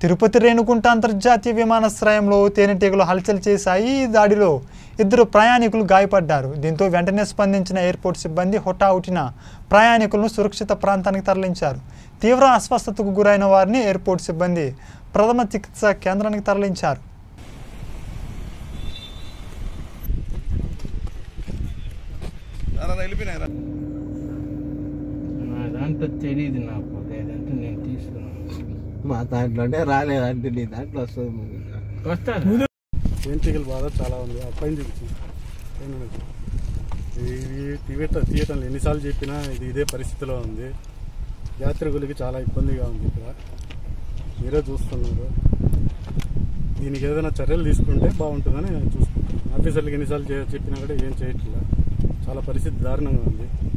తిరుపతి రేణుకుంట అంతర్జాతీయ విమానాశ్రయంలో తేనెటీగలు హల్చల్ చేశాయి ఈ దాడిలో ఇద్దరు ప్రయాణికులు గాయపడ్డారు దీంతో వెంటనే స్పందించిన ఎయిర్పోర్ట్ సిబ్బంది హుటాహుటిన ప్రయాణికులను సురక్షిత ప్రాంతానికి తరలించారు తీవ్ర అస్వస్థతకు గురైన వారిని ఎయిర్పోర్ట్ సిబ్బంది ప్రథమ చికిత్స కేంద్రానికి తరలించారు వెళ్ళిపోయినారా నా దాంట్లో తెలియదు నాకు లేదంటే నేను తీసుకున్నాను మా దాంట్లోనే రాలేదంటే నీ దాంట్లో వస్తుంది మరి. వస్తాను తేనెటీగల బాధ చాలా ఉంది ఆ పైన చూపించు పైన ఉంది. ఇది తీయట తీయటం ఎన్నిసార్లు చెప్పినా ఇది ఇదే పరిస్థితిలో ఉంది యాత్రికులకి చాలా ఇబ్బందిగా ఉంది ఇక్కడ మీరే చూస్తున్నారు దీనికి ఏదైనా చర్యలు తీసుకుంటే బాగుంటుందని నేను చూసుకుంటున్నాను ఆఫీసర్లకి ఎన్నిసార్లు చే- చెప్పినా కూడా ఏం చేయట్లేదు చాలా పరిస్థితి దారుణంగా ఉంది